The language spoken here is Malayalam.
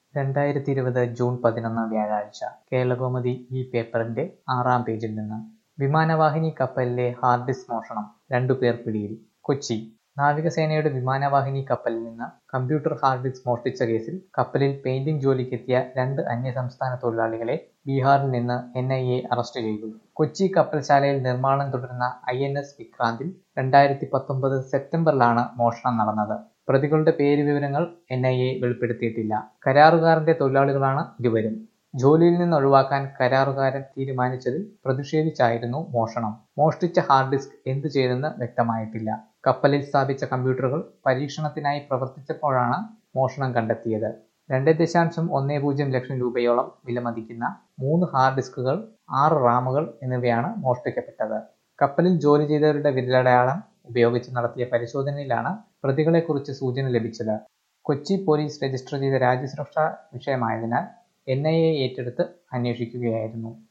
രണ്ടായിരത്തി ഇരുപത് ജൂൺ പതിനൊന്ന് വ്യാഴാഴ്ച കേരളകൗമുദി ഈ പേപ്പറിന്റെ ആറാം പേജിൽ നിന്ന് വിമാനവാഹിനി കപ്പലിലെ ഹാർഡ് ഡിസ്ക് മോഷണം രണ്ടുപേർ പിടിയിൽ കൊച്ചി നാവികസേനയുടെ വിമാനവാഹിനി കപ്പലിൽ നിന്ന് കമ്പ്യൂട്ടർ ഹാർഡ് ഡിസ്ക് മോഷ്ടിച്ച കേസിൽ കപ്പലിൽ പെയിന്റിംഗ് ജോലിക്കെത്തിയ രണ്ട് അന്യസംസ്ഥാന തൊഴിലാളികളെ ബീഹാറിൽ നിന്ന് എൻ ഐ എ അറസ്റ്റ് ചെയ്തു കൊച്ചി കപ്പൽശാലയിൽ നിർമ്മാണം തുടരുന്ന ഐ എൻ എസ് വിക്രാന്തിൽ രണ്ടായിരത്തി പത്തൊമ്പത് സെപ്റ്റംബറിലാണ് മോഷണം നടന്നത് പ്രതികളുടെ പേര് വിവരങ്ങൾ എൻ ഐ എ വെളിപ്പെടുത്തിയിട്ടില്ല കരാറുകാരന്റെ തൊഴിലാളികളാണ് ഇരുവരും ജോലിയിൽ നിന്ന് ഒഴിവാക്കാൻ കരാറുകാരൻ തീരുമാനിച്ചതിൽ പ്രതിഷേധിച്ചായിരുന്നു മോഷണം മോഷ്ടിച്ച ഹാർഡ് ഡിസ്ക് എന്തു ചെയ്തെന്ന് വ്യക്തമായിട്ടില്ല കപ്പലിൽ സ്ഥാപിച്ച കമ്പ്യൂട്ടറുകൾ പരീക്ഷണത്തിനായി പ്രവർത്തിച്ചപ്പോഴാണ് മോഷണം കണ്ടെത്തിയത് രണ്ട് ദശാംശം ഒന്ന് പൂജ്യം ലക്ഷം രൂപയോളം വിലമതിക്കുന്ന മൂന്ന് ഹാർഡ് ഡിസ്കുകൾ ആറ് റാമുകൾ എന്നിവയാണ് മോഷ്ടിക്കപ്പെട്ടത് കപ്പലിൽ ജോലി ചെയ്തവരുടെ വിരലടയാളം ഉപയോഗിച്ച് നടത്തിയ പരിശോധനയിലാണ് പ്രതികളെക്കുറിച്ച് സൂചന ലഭിച്ചത് കൊച്ചി പോലീസ് രജിസ്റ്റർ ചെയ്ത രാജ്യസുരക്ഷാ വിഷയമായതിനാൽ എൻ ഐ എ ഏറ്റെടുത്ത് അന്വേഷിക്കുകയായിരുന്നു